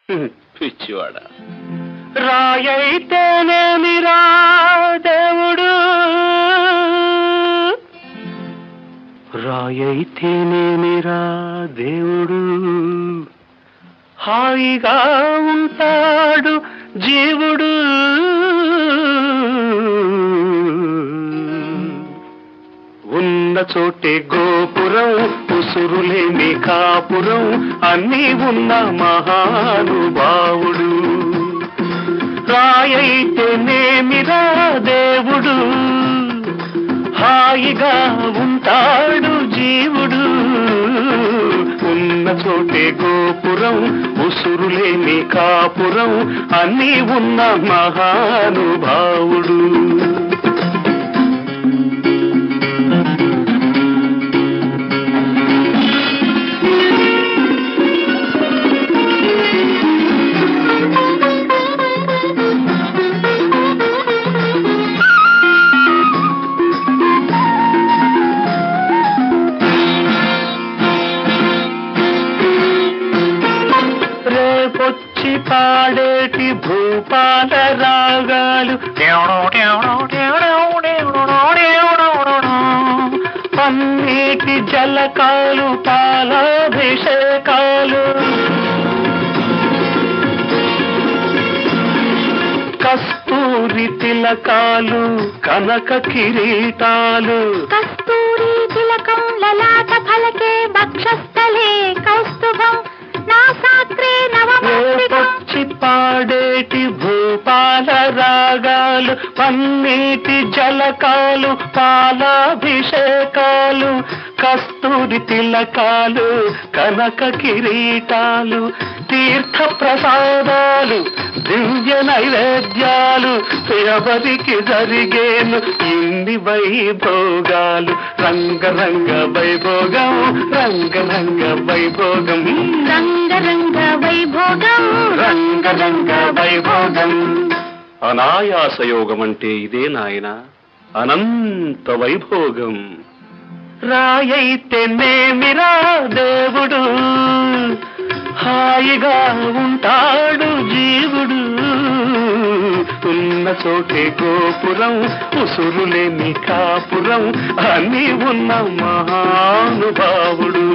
పిచ్చివాడ రాయైతేనేమిరా దేవుడు రాయైతేనేమిరా దేవుడు హాయిగా ఉంటాడు జీవుడు ఉన్న చోటే గోపురం ఉసురులేని కాపురం అన్నీ ఉన్న మహానుభావుడు రాయైతేనేమిరా దేవుడు హాయిగా ఉంటాడు జీవుడు ఉన్న చోటే గోపురం ఉసురులేని కాపురం అన్నీ ఉన్న మహానుభావుడు రేపొచ్చి పాడేటి భూపాల రాగాలు పన్నీటి జలకాలు పాలాభిషేకాలు కస్తూరి తిలకాలు కనక కిరీటాలు కస్తూరి తిలకం లలాట ఫలకే వక్షస్థలే కౌస్తుభం నాసాగ్రే నవమస్తికం రేపొచ్చి పాడేటి భూపాల రాగాలు పన్నీటి జలకాలు పాలాభిషేకాలు కస్తూరి తిలకాలు కనక కిరీటాలు తీర్థ ప్రసాదాలు దివ్య నైవేద్యాలు ఎవరికి జరిగేను ఇన్ని వైభోగాలు రంగరంగ వైభోగం రంగరంగ వైభోగం రంగరంగ వైభోగం రంగరంగ వైభోగం అనాయాస యోగం అంటే ఇదే నాయన అనంత వైభోగం రాయైతేనేమిరా దేవుడు హాయిగా ఉంటాడు జీవుడు ఉన్న చోటే గోపురం ఉసురులేని కాపురం అన్నీ ఉన్న మహానుభావుడు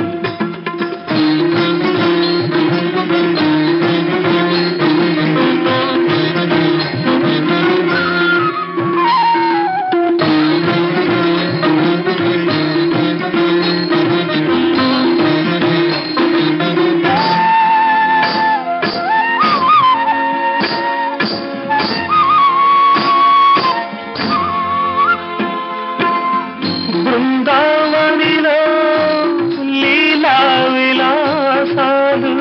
బృందావనిలో లీలా విలాసాలు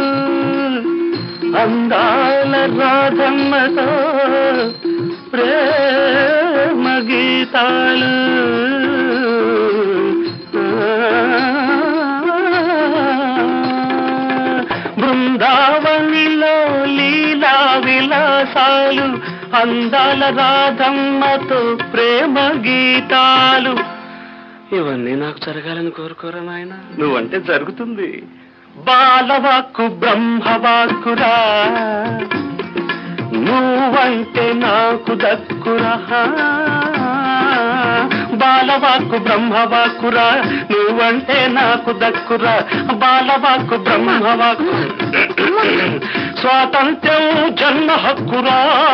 అందాల రాధమ్మతో ప్రేమ గీతాలు బృందావనిలో లీలా విలాసాలు అందాల రాధమ్మతో ప్రేమ గీతాలు ఇవన్నీ నాకు జరగాలని కోరుకోరా నాయన నువ్వంటే జరుగుతుంది బాలవాక్కు బ్రహ్మవాక్కురా నువ్వంటే నాకు దక్కురా బాలవాక్కు బ్రహ్మవాక్కురా నువ్వంటే నాకు దక్కురా బాలవాక్కు బ్రహ్మవాక్కు స్వాతంత్ర్యం జన్మ హక్కురా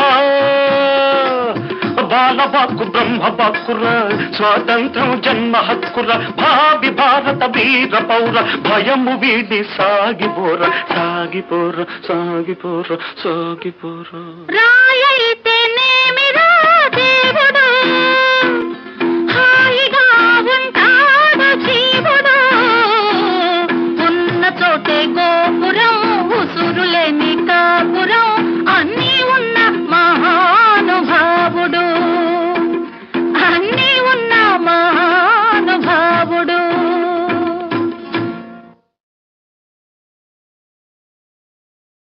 బాలవాక్కు బ్రహ్మవాక్కురా స్వాతంత్రం జన్మ హక్కురా భావి భారత వీర పౌర భయము వీడి సాగిపోర సాగిపోర సాగిపోర సాగిపోర రాయ